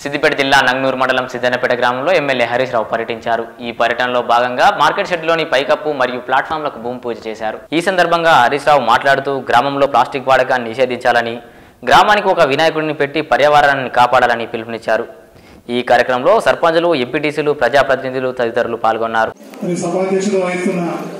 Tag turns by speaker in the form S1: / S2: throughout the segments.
S1: సిద్దిపేట జిల్లా నంగనూరు మండలం సిద్దన్నపేట గ్రామంలో ఎమ్మెల్యే హరీష్ రావు పర్యటించారు ఈ పర్యటనలో భాగంగా మార్కెట్ షెడ్లోని పైకప్పు మరియు ప్లాట్ఫామ్లకు భూమి పూజ చేశారు ఈ సందర్భంగా హరీష్ రావు మాట్లాడుతూ గ్రామంలో ప్లాస్టిక్ వాడకాన్ని నిషేధించాలని గ్రామానికి ఒక వినాయకుడిని పెట్టి పర్యావరణాన్ని కాపాడాలని పిలుపునిచ్చారు ఈ కార్యక్రమంలో సర్పంచులు ఎంపీటీసీలు ప్రజాప్రతినిధులు తదితరులు పాల్గొన్నారు
S2: మరి సభాధ్యక్షులు వహిస్తున్న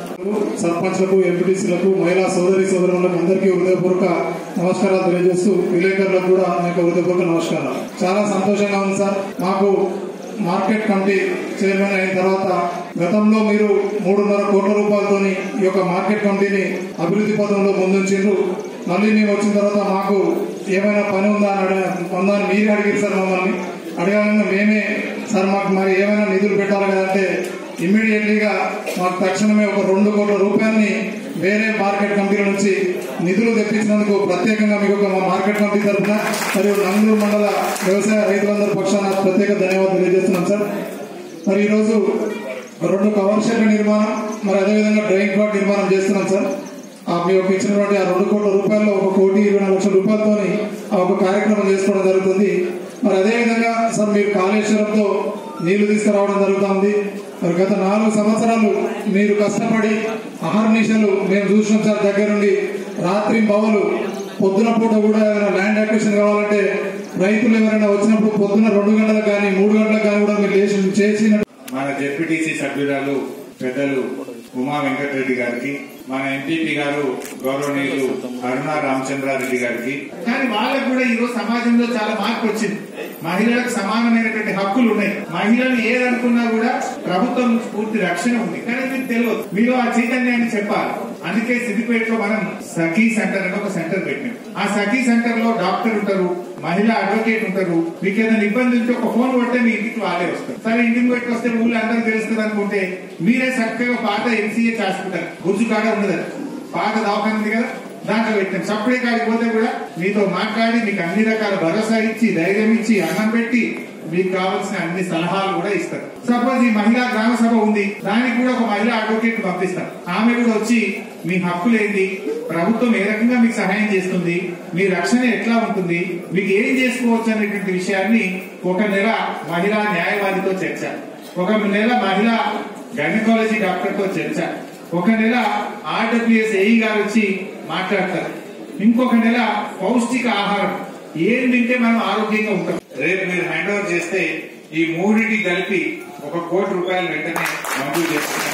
S2: సర్పంచ్లకు ఎంపీటీసీలకు మహిళా సోదరి సోదరులకు అందరికీ హృదయపూర్వక నమస్కారాలు తెలియజేస్తూ విలేకరులకు కూడా నా యొక్క హృదయపూర్వక నమస్కారాలు చాలా సంతోషంగా ఉంది సార్ మాకు మార్కెట్ కమిటీ చైర్మన్ అయిన తర్వాత గతంలో మీరు మూడున్నర కోట్ల రూపాయలతోని ఈ యొక్క మార్కెట్ కమిటీని అభివృద్ధి పథంలో ముందుంచిండ్రు మళ్ళీ మేము వచ్చిన తర్వాత మాకు ఏమైనా పని ఉందా అని అడిగా ఉందా అని మీరు అడిగారు సార్ మమ్మల్ని అడగగానే మేమే సార్ మాకు మరి ఏమైనా నిధులు పెట్టాలి కదంటే ఇమ్మీడియట్లీగా మాకు తక్షణమే ఒక రెండు కోట్ల రూపాయలని వేరే మార్కెట్ కమిటీల నుంచి నిధులు తెప్పించినందుకు ప్రత్యేకంగా మీకు ఒక మా మార్కెట్ కమిటీ తరఫున మరియు నంగూరు మండల వ్యవసాయ రైతులందరి పక్షాన ప్రత్యేక ధన్యవాదాలు తెలియజేస్తున్నాం సార్ మరి ఈరోజు రెండు కవర్ షెడ్ల నిర్మాణం మరి అదేవిధంగా డ్రైన్ కార్డ్ నిర్మాణం చేస్తున్నాం సార్ ఆ మీ యొక్క ఇచ్చినటువంటి ఆ రెండు కోట్ల రూపాయల్లో ఒక కోటి ఇరవై నాలుగు లక్షల రూపాయలతోని ఆ ఒక కార్యక్రమం చేసుకోవడం జరుగుతుంది మరి అదేవిధంగా సార్ మీరు కాళేశ్వరంతో నీళ్లు తీసుకురావడం జరుగుతుంది మరి గత నాలుగు సంవత్సరాలు మీరు కష్టపడి అహర్నిశలు మేము చూసినాం సార్ దగ్గర నుండి రాత్రి బవలు పొద్దున పూట కూడా ఏదైనా ల్యాండ్ అక్విజిషన్ కావాలంటే రైతులు ఎవరైనా వచ్చినప్పుడు పొద్దున రెండు గంటలకు కానీ మూడు గంటలకు కానీ కూడా మీరు లేచి చేసిన
S3: మన జెడ్పీటీసీ సభ్యురాలు పెద్దలు ఉమా వెంకటరెడ్డి గారికి మన ఎంపీపీ గారు గౌరవనీయులు అరుణ రామచంద్రారెడ్డి గారికి కానీ వాళ్ళకు కూడా ఈ రోజు సమాజంలో చాలా మార్పు వచ్చింది మహిళలకు సమానమైనటువంటి హక్కులు ఉన్నాయి మహిళలు ఏదనుకున్నా కూడా ప్రభుత్వం నుంచి పూర్తి రక్షణ ఉంది కానీ మీకు తెలియదు మీరు ఆ చైతన్యాన్ని చెప్పాలి అందుకే సిద్దిపేటలో మనం సఖీ సెంటర్ అని ఒక సెంటర్ పెట్టినాం ఆ సఖీ సెంటర్ లో డాక్టర్ ఉంటారు మహిళా అడ్వకేట్ ఉంటారు మీకు ఏదైనా ఇబ్బంది ఉంటే ఒక ఫోన్ కొడితే మీ ఇంటికి వాళ్ళే వస్తారు సరే ఇంటికి పెట్టి వస్తే ఊళ్ళో అందరికి తెలుస్తుంది అనుకుంటే మీరే చక్కగా పాత ఎంసీఏ చేసుకుంటారు గుర్జు కాడ ఉండదు అది. పాత దవాఖాన ఉంది కదా దాంట్లో పెట్టాం సప్పుడే కాడికి పోతే కూడా మీతో మాట్లాడి మీకు అన్ని రకాల భరోసా ఇచ్చి ధైర్యం ఇచ్చి అన్నం పెట్టి మీకు కావాల్సిన అన్ని సలహాలు కూడా ఇస్తారు సపోజ్ ఈ మహిళా గ్రామ సభ ఉంది దానికి కూడా ఒక మహిళా అడ్వకేట్ పంపిస్తారు ఆమె కూడా వచ్చి మీ హక్కులు ఏంటి ప్రభుత్వం ఏ రకంగా మీకు సహాయం చేస్తుంది మీ రక్షణ ఎట్లా ఉంటుంది మీకు ఏం చేసుకోవచ్చు అనేటువంటి విషయాన్ని ఒక నెల మహిళా న్యాయవాదితో చర్చ ఒక నెల మహిళా గైనకాలజీ డాక్టర్ తో చర్చ ఒక నెల ఆర్డబ్ల్యూఎస్ ఏఈ గారు వచ్చి మాట్లాడతారు ఇంకొక నెల పౌష్టిక ఆహారం ఏం తింటే మనం ఆరోగ్యంగా ఉంటాం రేపు మీరు హ్యాండ్ ఓవర్ చేస్తే ఈ మూడింటి కలిపి ఒక కోటి రూపాయలు వెంటనే మంజూరు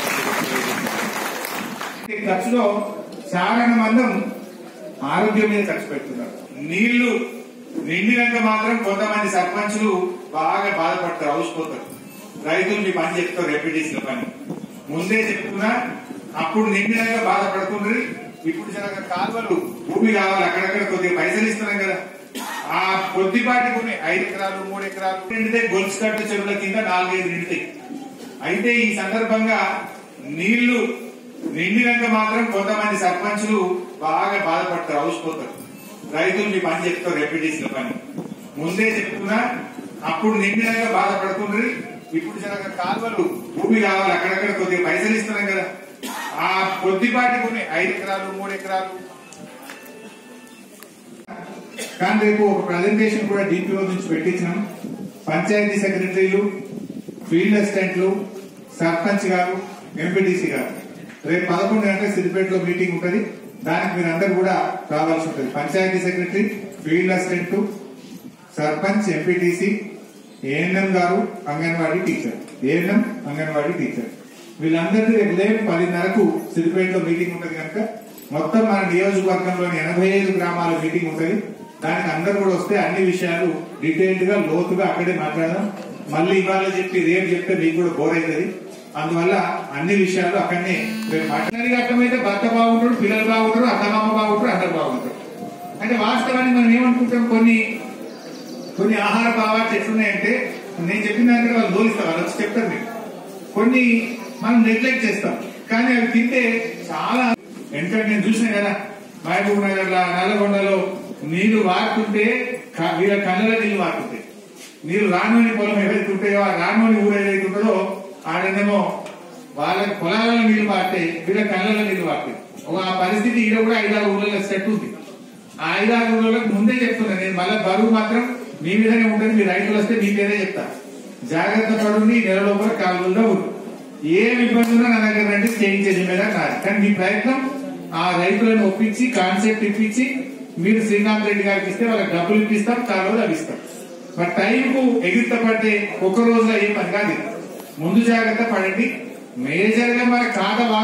S3: చేస్తున్నారు ఈ ఖర్చులో చాలా మందం ఆరోగ్యం మీద ఖర్చు పెడుతున్నారు నీళ్లు నిండినాక మాత్రం కొంతమంది సర్పంచులు బాగా బాధపడతారు అవసిపోతారు రైతులు మీ పని చెప్తారు ఎంపీటీసీల పని ముందే చెప్తున్నా అప్పుడు నిండినాక బాధపడుతుండ్రి ఇప్పుడు చాలా కాలువలు భూమి కావాలి అక్కడక్కడ కొద్దిగా పైసలు ఇస్తున్నాం కదా ఆ కొద్దిపాటి భూమి ఐదు ఎకరాలు మూడు ఎకరాలు నిండితే గొలుసు కట్టు చెరువుల కింద నాలుగైదు నిండితాయి అయితే ఈ సందర్భంగా నీళ్లు నిండినాక మాత్రం కొంతమంది సర్పంచులు బాగా బాధపడతారు అవసిపోతారు రైతులు మీ పని చెప్తారు ఎంపీటీసీల పని ముందే చెప్తున్నా అప్పుడు నిండినాక బాధపడుతుండ్రి ఇప్పుడు చాలా కాలువలు భూమి కావాలి అక్కడక్కడ కొద్దిగా పైసలు ఇస్తున్నాం కదా ఆ కొద్దిపాటి భూమి ఐదు ఎకరాలు మూడు ఎకరాలు కానీ రేపు ఒక ప్రజెంటేషన్ కూడా డిపిఓ నుంచి పెట్టించినాం పంచాయతీ సెక్రటరీలు ఫీల్డ్ అసిస్టెంట్లు సర్పంచ్ గారు ఎంపీటీసీ గారు రేపు పదకొండు గంటల సిద్దిపేటలో మీటింగ్ ఉంటుంది దానికి మీరు అందరు కూడా రావాల్సి ఉంటుంది panchayat secretary field assistant sarpanch MPTC ANM గారు anganwadi teacher ANM anganwadi teacher వీళ్ళందరికీ రేపు ఉదయం పదిన్నరకు సిద్దిపేటలో మీటింగ్ ఉంటుంది కనుక మొత్తం మన నియోజకవర్గంలోని ఎనభై ఐదు గ్రామాల మీటింగ్ ఉంటుంది దానికి అందరు కూడా వస్తే అన్ని విషయాలు డీటెయిల్డ్ గా లోతుగా అక్కడే మాట్లాడదాం మళ్ళీ ఇవాళ చెప్పి రేపు చెప్తే మీకు కూడా బోర్ అవుతుంది అందువల్ల అన్ని విషయాలు అక్కడనే రేపు మాట్లాడి అర్థమైతే భర్త బాగుంటాడు పిల్లలు బాగుంటారు అత్తమామ బాగుంటారు అందరు బాగుంటారు అంటే వాస్తవానికి మనం ఏమనుకుంటాం కొన్ని కొన్ని ఆహార భావాలు ఎట్లున్నాయంటే నేను చెప్పిన దాంట్లో వాళ్ళు దోలిస్తారు వాళ్ళు వచ్చి చెప్తారు మీకు కొన్ని మనం నెగ్లెక్ట్ చేస్తాం కానీ అవి తింటే చాలా ఎందుకంటే నేను చూసిన కదా మహబూబ్ నగర్ నల్లగొండలో నీళ్లు వాడుతుంటే క- వీళ్ళ కళ్ళలో నీళ్లు వాడుతుంటాయి నీళ్లు రానోని పొలం ఏవైతే ఉంటాయో ఆ రానోని ఊరు ఏదైతే ఉంటుందో ఆడనేమో వాళ్ళ పొలాలలో నీళ్లు వాడితే వీళ్ళ కళ్ళలో నీళ్లు వాడతాయి ఒక ఆ పరిస్థితి ఈడ కూడా ఐదారు ఊళ్ళలో సెట్ ఉంది ఆ ఐదారు ఊళ్ళకి ముందే చెప్తున్నా నేను మళ్ళీ బరువు మాత్రం మీ విధంగా ఉంటుంది మీ రైతులు వస్తే మీ పేరే చెప్తా జాగ్రత్త పడుండి నెల లోపల కాలువల్లో ఉంది ఏం ఇబ్బంది ఉన్నా నా దగ్గర రండి చేయించే జిమ్మేదా కాదు కానీ మీ ప్రయత్నం ఆ రైతులను ఒప్పించి కాన్సెప్ట్ ఇప్పించి మీరు శ్రీనాథ్ రెడ్డి గారికి ఇస్తే వాళ్ళకి డబ్బులు ఇప్పిస్తాం కాలువలు అవి ఇస్తాం మరి టైంకు ఎగిరిత పడితే ఒక రోజులో ఏం పని కాదు ఇది. ముందు జాగ్రత్త పడండి మేజర్ గా మన ఖాతా వాళ్ళ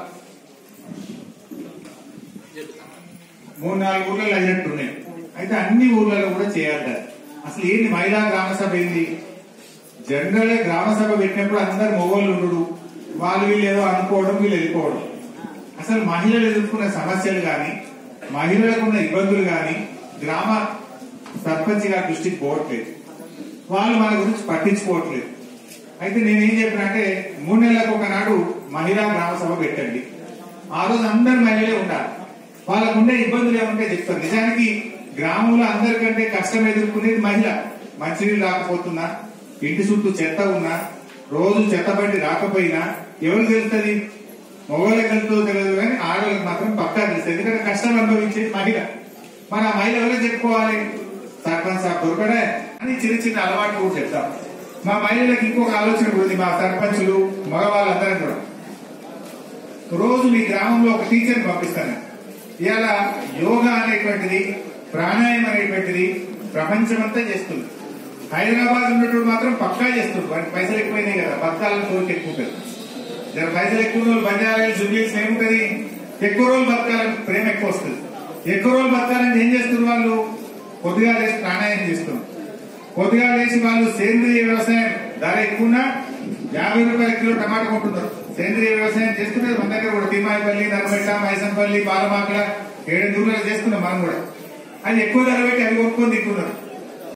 S3: మూడు నాలుగు ఊర్లలో అయ్యట్టు ఉన్నాయి అయితే అన్ని ఊర్లలో కూడా చేయాలి దాన్ని. అసలు ఏంటి మహిళా గ్రామ సభ ఏంది జనరల్ గా గ్రామ సభ పెట్టినప్పుడు అందరు మొగోళ్ళు ఉండడు వాళ్ళు వీళ్ళు ఏదో అనుకోవడం వీళ్ళు వెళ్ళిపోవడం అసలు మహిళలు ఎదుర్కొన్న సమస్యలు గాని మహిళలకు ఉన్న ఇబ్బందులు గాని గ్రామ సర్పంచ్ గారి దృష్టికి పోవట్లేదు వాళ్ళు మన గురించి పట్టించుకోవట్లేదు అయితే నేనేం చెప్పిన అంటే మూడు నెలలకు ఒకనాడు మహిళా గ్రామ సభ పెట్టండి ఆ రోజు అందరు మహిళలే ఉండాలి వాళ్ళకు ఉండే ఇబ్బందులు ఏమంటే చెప్తారు నిజానికి గ్రామంలో అందరికంటే కష్టం ఎదుర్కొనేది మహిళ మంచినీళ్ళు రాకపోతున్నా ఇంటి చుట్టూ చెత్త ఉన్నా రోజు చెత్త బండి రాకపోయినా ఎవరు తెలుస్తుంది మగవాళ్ళకి తెలుస్తుందో తెలియదు కానీ ఆడవాళ్ళకి మాత్రం పక్కా తెలుస్తుంది ఎందుకంటే కష్టం అనుభవించేది మహిళ మరి ఆ మహిళ ఎవరో చెప్పుకోవాలి సర్పంచ్ సాబ్ దొరకడే అని చిన్న చిన్న అలవాట్లు కూడా చెప్తాం మా మహిళలకు ఇంకొక ఆలోచన కూడా ఉంది మా సర్పంచులు మగవాళ్ళందరం కూడా రోజు మీ గ్రామంలో ఒక టీచర్ పంపిస్తాను ఇవాళ యోగా అనేటువంటిది ప్రాణాయామం అనేటువంటిది ప్రపంచమంతా చేస్తుంది హైదరాబాద్ ఉన్నటువంటి మాత్రం పక్కా చేస్తుంది వాటి పైసలు ఎక్కువైనాయి కదా బతకాలని కోరిక ఎక్కువ ఉంటుంది జర పైసలు ఎక్కువ రోజులు బంజారాలు జుబ్లీస్ ఏముంటది ఎక్కువ రోజులు బతకాలని ప్రేమ ఎక్కువ వస్తుంది ఎక్కువ రోజులు బతకాలని ఏం చేస్తున్నారు వాళ్ళు కొద్దిగా లేచి ప్రాణాయామం చేస్తున్నారు కొద్దిగా లేచి వాళ్ళు సేంద్రియ వ్యవసాయం ధర ఎక్కువన్నా యాభై రూపాయల కిలో టమాటా కొంటున్నారు సేంద్రియ వ్యవసాయం చేస్తున్నారు మన దగ్గర కూడా తిమ్మాయిపల్లి నర్మెట్ట మైసంపల్లి బాలమాకల ఏడు దూరాలు చేస్తున్నాం మనం కూడా అది ఎక్కువ ధర పెట్టి అవి కొనుక్కొని తింటున్నారు